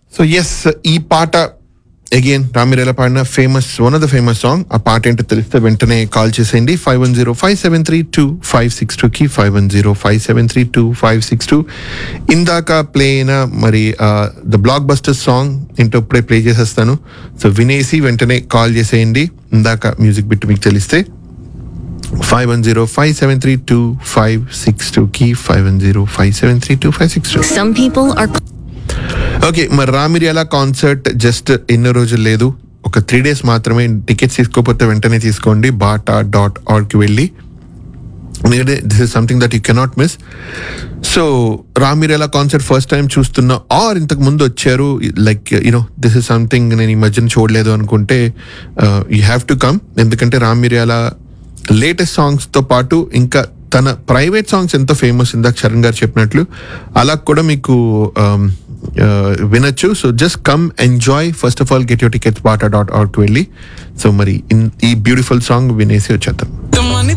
so yes ఈ పాట again Ramirela పాడిన famous one of the famous song ఆ పాట ఏంటో తెలిస్తే వెంటనే కాల్ చేసేయండి five one zero five seven three two five six టూకి five one zero five seven three two five six two ఇందాక ప్లే అయిన మరి ద బ్లాక్ బస్టర్ సాంగ్ ఏంటో ఇప్పుడే ప్లే చేసేస్తాను సో వినేసి వెంటనే కాల్ చేసేయండి ఇందాక మ్యూజిక్ బిట్ మీకు తెలిస్తే five one zero five seven three two five six టూకి five one zero five seven three two five six two Some people are okay మరి రామిరియాల కాన్సర్ట్ జస్ట్ ఎన్నో రోజులు లేదు ఒక త్రీ డేస్ మాత్రమే టికెట్స్ తీసుకోకపోతే వెంటనే తీసుకోండి బాటా డాట్ ఆర్కి వెళ్ళి ఎందుకంటే this is something that you cannot miss so Ramirela concert first time చూస్తున్నా ఆర్ ఇంతకు ముందు వచ్చారు like you know this is something నేను ఈ మధ్యన చూడలేదు అనుకుంటే యూ హ్యావ్ టు కమ్ ఎందుకంటే రామిరియాల లేటెస్ట్ సాంగ్స్తో పాటు ఇంకా తన ప్రైవేట్ సాంగ్స్ ఎంత ఫేమస్ ఇందాక చరణ్ గారు చెప్పినట్లు అలా కూడా మీకు um, uh, వినొచ్చు so just come enjoy first of all get your tickets బాటా డాట్ ఆర్కి వెళ్ళి సో మరి ఇన్- ఈ బ్యూటిఫుల్ సాంగ్ వినేసి వచ్చేద్దాం